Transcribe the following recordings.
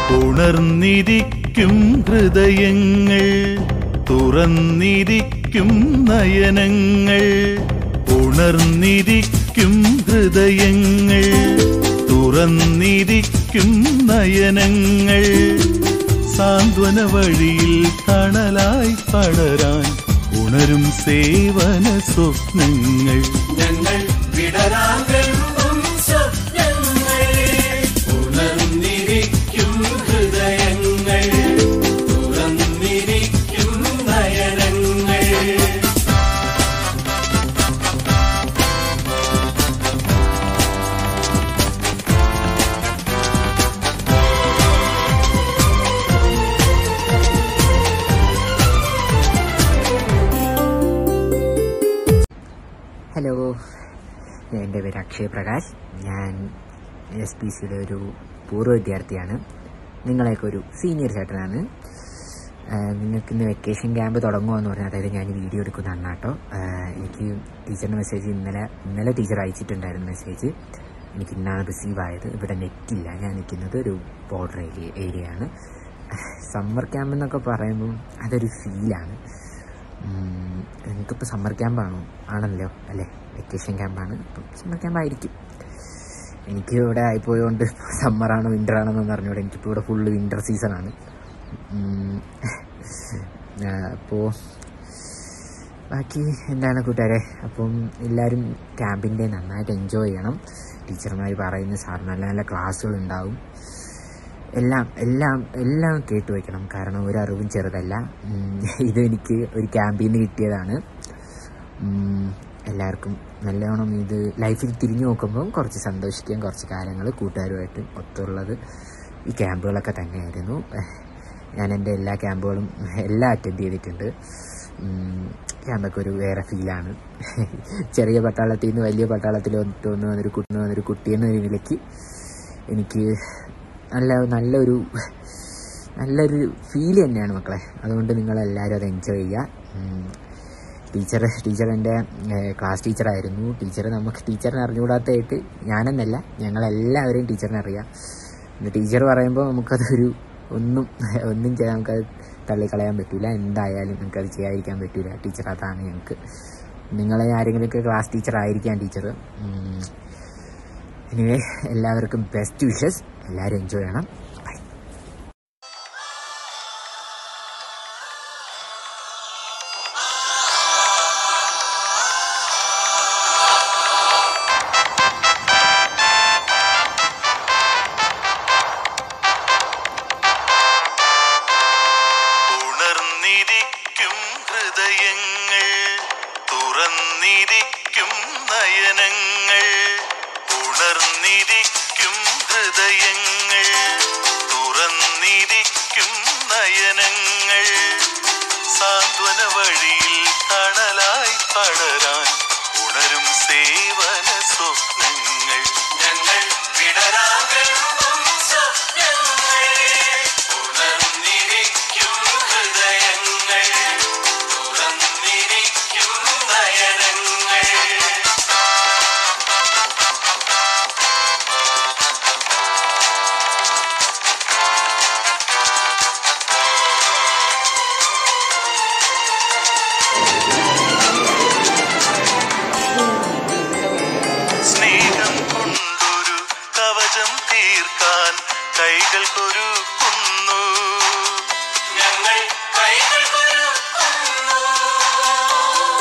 ഉണർന്നിരിക്കും ഹൃദയങ്ങൾ തുറന്നിരിക്കും നയനങ്ങൾ ഉണർന്നിരിക്കും ഹൃദയങ്ങൾ തുറന്നിരിക്കും നയനങ്ങൾ സാന്ത്വന വഴിയിൽ തണലായി പടരാൻ ഉണരും സേവന സ്വപ്നങ്ങൾ ഞങ്ങൾ വിടരാൻ വെമ്പും സ്വപ്നങ്ങൾ ഉണർന്നിരിക്കും ഹൃദയങ്ങൾ തുറന്നിരിക്കും നയനങ്ങൾ ഹലോ എൻ്റെ പേര് അക്ഷയ് പ്രകാശ് ഞാൻ എസ് പി സിയുടെ ഒരു പൂർവ്വ വിദ്യാർത്ഥിയാണ് നിങ്ങളെയൊക്കെ ഒരു സീനിയർ ചേട്ടനാണ് ആഹ് നിങ്ങൾക്ക് ഇന്ന് വെക്കേഷൻ ക്യാമ്പ് തുടങ്ങുമെന്ന് പറഞ്ഞാൽ അതായത് ഞാൻ വീഡിയോ എടുക്കുന്ന അന്നാട്ടോ ആഹ് എനിക്ക് ടീച്ചറിൻ്റെ മെസ്സേജ് ഇന്നലെ ഇന്നലെ ടീച്ചർ അയച്ചിട്ടുണ്ടായിരുന്നു മെസ്സേജ് എനിക്ക് ഇന്നാണ് റിസീവ് ആയത് ഇവിടെ നെറ്റില്ല ഞാൻ നിൽക്കുന്നത് ഒരു ബോർഡർ ഏരിയ ഏരിയയാണ് സമ്മർ ക്യാമ്പ് എന്നൊക്കെ പറയുമ്പോൾ അതൊരു ഫീലാണ് നിങ്ങൾക്കിപ്പോൾ സമ്മർ ക്യാമ്പാണോ ആണല്ലോ അല്ലേ വെക്കേഷൻ ക്യാമ്പാണ് അപ്പം സമ്മർ ക്യാമ്പായിരിക്കും എനിക്ക് ഇവിടെ ആയിപ്പോയതുകൊണ്ട് സമ്മറാണോ വിൻ്റർ ആണോ എന്ന് പറഞ്ഞുകൂടെ എനിക്കിപ്പോൾ ഇവിടെ ഫുള്ള് വിൻ്റർ സീസണാണ് അപ്പോൾ ബാക്കി എന്താണ് കൂട്ടുകാരെ അപ്പം എല്ലാവരും ക്യാമ്പിൻ്റെ നന്നായിട്ട് എൻജോയ് ചെയ്യണം ടീച്ചർമാർ പറയുന്ന സാർ നല്ല നല്ല ക്ലാസ്സുകൾ ഉണ്ടാവും എല്ലാം എല്ലാം എല്ലാം കേട്ട് വയ്ക്കണം കാരണം ഒരു അറിവും ചെറുതല്ല ഉം, ഇത് എനിക്ക് ഒരു ക്യാമ്പിൽ നിന്ന് കിട്ടിയതാണ് ഉം, എല്ലാവർക്കും നല്ലവണ്ണം ഇത് ലൈഫിൽ തിരിഞ്ഞു നോക്കുമ്പോൾ കുറച്ച് സന്തോഷിക്കാൻ കുറച്ച് കാര്യങ്ങൾ കൂട്ടുകാരുമായിട്ട് ഒത്തുള്ളത് ഈ ക്യാമ്പുകളൊക്കെ തന്നെയായിരുന്നു ഞാൻ എൻ്റെ എല്ലാ ക്യാമ്പുകളും എല്ലാം അറ്റൻഡ് ചെയ്തിട്ടുണ്ട് ഉം, ക്യാമ്പൊക്കെ ഒരു വേറെ ഫീലാണ് ചെറിയ പട്ടാളത്തിൽ നിന്ന് വലിയ പട്ടാളത്തിൽ വന്നിട്ട് വന്ന് വന്നൊരു കുട്ടി വന്നൊരു കുട്ടി എന്ന നിലയ്ക്ക് എനിക്ക് നല്ല നല്ലൊരു നല്ലൊരു ഫീൽ തന്നെയാണ് മക്കളെ അതുകൊണ്ട് നിങ്ങളെല്ലാവരും അത് എൻജോയ് ചെയ്യുക ഉം. ടീച്ചർ ടീച്ചർ എൻ്റെ ക്ലാസ് ടീച്ചറായിരുന്നു ടീച്ചർ നമുക്ക് ടീച്ചറിനെ അറിഞ്ഞുകൂടാത്തതായിട്ട് ഞാനെന്നല്ല ഞങ്ങളെല്ലാവരെയും ടീച്ചറിനെ അറിയാം പിന്നെ ടീച്ചർ പറയുമ്പോൾ നമുക്കതൊരു ഒന്നും ഒന്നും ചെയ്യാൻ നമുക്കത് തള്ളിക്കളയാൻ പറ്റില്ല എന്തായാലും നമുക്കത് ചെയ്യാതിരിക്കാൻ പറ്റില്ല ടീച്ചർ അതാണ് ഞങ്ങൾക്ക് നിങ്ങളെ ആരെങ്കിലുമൊക്കെ ക്ലാസ് ടീച്ചർ ആയിരിക്കാം ടീച്ചർ എനിവേ എല്ലാവർക്കും ബെസ്റ്റ് വിഷസ് എല്ലാവരും എൻജോയ് ചെയ്യണം ബൈ ഉണർന്നിരിക്കും ഹൃദയങ്ങൾ തുറന്നിരിക്കും നയനങ്ങൾ ഉണർന്നിരിക്കും ഹൃദയങ്ങൾ തുറന്നിരിക്കും നയനങ്ങൾ സാന്ത്വന വഴിയിൽ തണലായി പടരാൻ ഉണരും സേവന സ്വപ്നങ്ങൾ ഞങ്ങൾ വിടരാൻ വെമ്പും സ്വപ്നങ്ങൾ ഉണർന്നിരിക്കും ഹൃദയങ്ങൾ തുറന്നിരിക്കും നയനങ്ങൾ സ്നേഹം കൊണ്ടൊരു കവചം തീർക്കാൻ കൈകൾ കൊരുക്കുന്നു ഞങ്ങൾ കൈകൾ കൊരുക്കുന്നു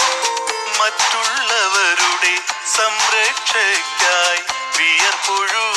മറ്റുള്ളവരുടെ സംരക്ഷയ്ക്കായി വിയർപ്പൊഴുക്കുന്നു